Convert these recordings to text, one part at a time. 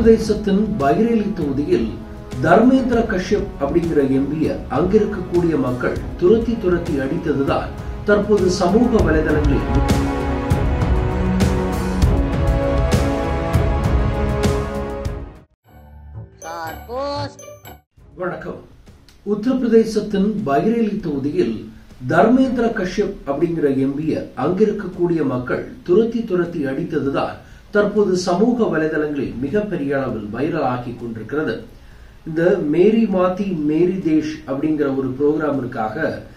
உத்தரப்பிரதேசத்தின் பைரேலி தொகுதியில் தர்மேந்திர கஷ்யப் அப்படிங்கிற எம்பிய அங்க இருக்கக்கூடிய மக்கள் துரத்தி துரத்தி அடித்ததுதான் தற்போது சமூக வலைதளங்களில் போஸ்ட் வணக்கம் உத்தரப்பிரதேசத்தின் பைரேலி தொகுதியில் தர்மேந்திர கஷ்யப் அப்படிங்கிற எம்பிய அங்க இருக்கக்கூடிய மக்கள் துரத்தி துரத்தி அடித்ததுதான் தற்போது சமூக வலைதளங்களில் மிகப்பெரிய அளவில் வைரல் ஆகி கொண்டிருக்கிறது இந்த மேரி மாத்தி மேரி தேஷ் அப்படிங்கிற ஒரு ப்ரோக்ராமிற்காக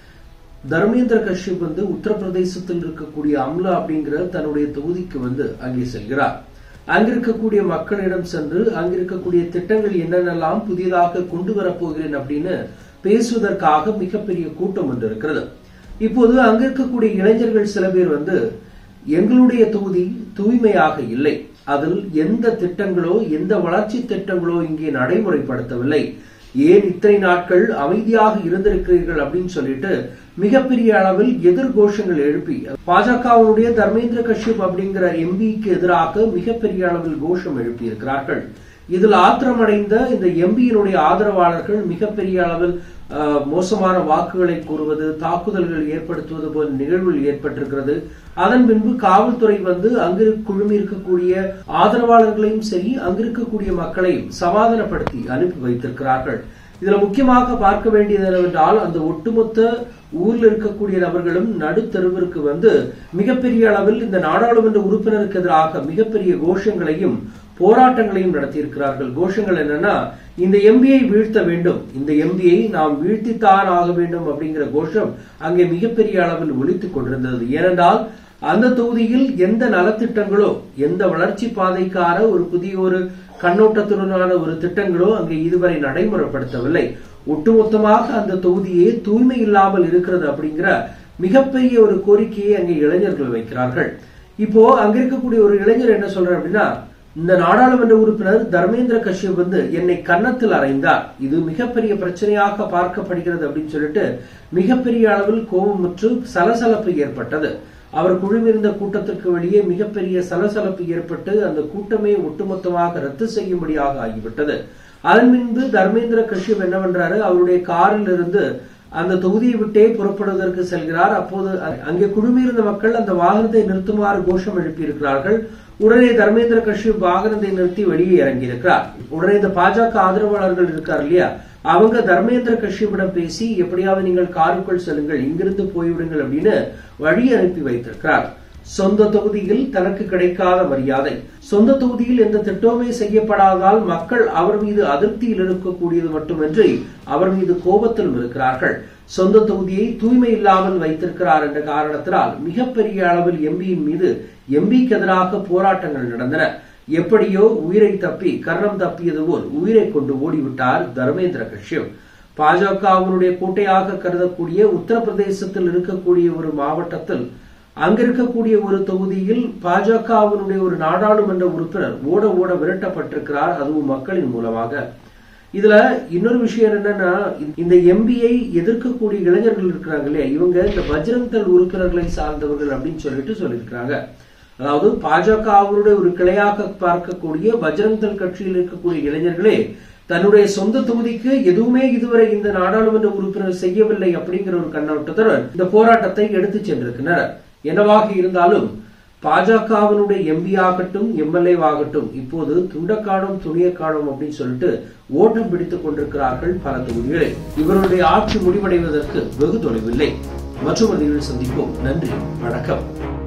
தர்மேந்திர கஷ்யப் வந்து உத்தரப்பிரதேசத்தில் இருக்கக்கூடிய அம்லா அப்படிங்கிற தன்னுடைய தொகுதிக்கு வந்து அங்கே செல்கிறார் அங்க இருக்கக்கூடிய மக்களிடம் சென்று அங்க இருக்கக்கூடிய திட்டங்கள் என்னென்னலாம் புதியதாக கொண்டு வரப்போகிறேன் அப்படின்னு பேசுவதற்காக மிகப்பெரிய கூட்டம் ஒன்று இருக்கிறது இப்போது அங்க இருக்கக்கூடிய இளைஞர்கள் சில பேர் வந்து எங்களுடைய தொகுதி தூய்மையாக இல்லை அதில் எந்த திட்டங்களோ எந்த வளர்ச்சி திட்டங்களோ இங்கே நடைமுறைப்படுத்தவில்லை ஏன் இத்தனை நாட்கள் அமைதியாக இருந்திருக்கிறீர்கள் அப்படின்னு சொல்லிட்டு மிகப்பெரிய அளவில் எதிர்கோஷங்கள் எழுப்பி பாஜகவுடைய தர்மேந்திர கஷ்யப் அப்படிங்கிற எம்பிக்கு எதிராக மிகப்பெரிய அளவில் கோஷம் எழுப்பி இருக்கிறார்கள் இதில் ஆத்திரமடைந்த இந்த எம்பியினுடைய ஆதரவாளர்கள் மிகப்பெரிய அளவில் அஹ், மோசமான வாக்குகளை கூறுவது தாக்குதல்கள் ஏற்படுத்துவது போன்ற நிகழ்வுகள் ஏற்பட்டிருக்கிறது அதன் பின்பு காவல்துறை வந்து அங்கு குழுமி இருக்கக்கூடிய ஆதரவாளர்களையும் சரி அங்கு இருக்கக்கூடிய மக்களையும் சமாதானப்படுத்தி அனுப்பி வைத்திருக்கிறார்கள் இதுல முக்கியமாக பார்க்க வேண்டியது என்னவென்றால் அந்த ஒட்டுமொத்த ஊர்ல இருக்கக்கூடிய நபர்களும் நடுத்தருவிற்கு வந்து மிகப்பெரிய அளவில் இந்த நாடாளுமன்ற உறுப்பினருக்கு எதிராக மிகப்பெரிய கோஷங்களையும் போராட்டங்களையும் நடத்தியிருக்கிறார்கள் கோஷங்கள் என்னன்னா இந்த எம்பியை வீழ்த்த வேண்டும் இந்த எம்பியை நாம் வீழ்த்தித்தான் ஆக வேண்டும் அப்படிங்கிற கோஷம் அங்கே மிகப்பெரிய அளவில் ஒலித்துக் கொண்டிருந்தது ஏனென்றால் அந்த தொகுதியில் எந்த நலத்திட்டங்களோ எந்த வளர்ச்சி பாதைக்கான ஒரு புதிய ஒரு கண்ணோட்டத்துடனான ஒரு திட்டங்களோ அங்கே இதுவரை நடைமுறைப்படுத்தவில்லை ஒட்டுமொத்தமாக அந்த தொகுதியே தூய்மை இல்லாமல் இருக்கிறது அப்படிங்கிற மிகப்பெரிய ஒரு கோரிக்கையை அங்கே இளைஞர்கள் வைக்கிறார்கள் இப்போ அங்க இருக்கக்கூடிய ஒரு இளைஞர் என்ன சொல்றார் அப்படின்னா இந்த நாடாளுமன்ற உறுப்பினர் தர்மேந்திர கஷ்யப் வந்து என்னை கன்னத்தில் அறைந்தார் இது மிகப்பெரிய பிரச்சனையாக பார்க்கப்படுகிறது அப்படின்னு சொல்லிட்டு மிகப்பெரிய அளவில் கோபமுற்று சலசலப்பு ஏற்பட்டது அவர் குழுமிருந்த கூட்டத்திற்கு வெளியே மிகப்பெரிய சலசலப்பு ஏற்பட்டு அந்த கூட்டமே ஒட்டுமொத்தமாக ரத்து செய்யும்படியாக ஆகிவிட்டது அதன் பின்பு தர்மேந்திர கஷ்யப் என்னவென்றாரு அவருடைய காரில் இருந்து அந்த தொகுதியை விட்டே புறப்படுவதற்கு செல்கிறார் அப்போது அங்கே குழுமியிருந்த மக்கள் அந்த வாகனத்தை நிறுத்துமாறு கோஷம் எழுப்பியிருக்கிறார்கள் உடனே தர்மேந்திர கஷ்யப் வாகனத்தை நிறுத்தி வெளியே இறங்கியிருக்கிறார் உடனே இந்த பாஜக ஆதரவாளர்கள் இருக்கார் இல்லையா அவங்க தர்மேந்திர கஷ்யப்பிடம் பேசி எப்படியாவது நீங்கள் காருக்குள் செல்லுங்கள் இங்கிருந்து போய்விடுங்கள் அப்படின்னு வழி அனுப்பி வைத்திருக்கிறார் சொந்த தொகுதியில் தனக்கு கிடைக்காத மரியாதை சொந்த தொகுதியில் எந்த திட்டமே செய்யப்படாததால் மக்கள் அவர் மீது அதிருப்தியில் இருக்கக்கூடியது மட்டுமின்றி அவர் மீது கோபத்திலும் இருக்கிறார்கள் சொந்த தொகுதியை தூய்மை இல்லாமல் வைத்திருக்கிறார் என்ற காரணத்தினால் மிகப்பெரிய அளவில் எம்பியின் மீது எம்பிக்கு எதிராக போராட்டங்கள் நடந்தன எப்படியோ உயிரை தப்பி கர்ணம் தப்பியது போல் உயிரை கொண்டு ஓடிவிட்டார் தர்மேந்திர கஷ்யப் பாஜகவினுடைய கோட்டையாக கருதக்கூடிய உத்தரப்பிரதேசத்தில் இருக்கக்கூடிய ஒரு மாவட்டத்தில் அங்க இருக்கக்கூடிய ஒரு தொகுதியில் பாஜகவினுடைய ஒரு நாடாளுமன்ற உறுப்பினர் ஓட ஓட விரட்டப்பட்டிருக்கிறார் அதுவும் மக்களின் மூலமாக இதுல இன்னொரு விஷயம் என்னன்னா இந்த எம்பியை எதிர்க்கக்கூடிய இளைஞர்கள் இருக்கிறாங்க இல்லையா இவங்க இந்த பஜ்ரங் தள் உறுப்பினர்களை சார்ந்தவர்கள் அப்படின்னு சொல்லிட்டு சொல்லியிருக்கிறாங்க அதாவது பாஜகவினுடைய ஒரு கிளையாக பார்க்கக்கூடிய பஜ்ரங் தள் கட்சியில் இருக்கக்கூடிய இளைஞர்களே தன்னுடைய சொந்த தொகுதிக்கு எதுவுமே இதுவரை இந்த நாடாளுமன்ற உறுப்பினர் செய்யவில்லை அப்படிங்கிற ஒரு கண்ணோட்டத்துடன் இந்த போராட்டத்தை எடுத்து சென்றிருக்கின்றனர் என்னவாக இருந்தாலும் பாஜகவினுடைய எம்பி ஆகட்டும் எம்எல்ஏ ஆகட்டும் இப்போது துண்டக்காடும் துணியக்காடும் அப்படின்னு சொல்லிட்டு ஓட்டம் பிடித்துக் கொண்டிருக்கிறார்கள் பல தொகுதிகளில் இவருடைய ஆட்சி முடிவடைவதற்கு வெகு தொலைவில்லை மற்றொரு நிகழ்ச்சி சந்திப்போம் நன்றி வணக்கம்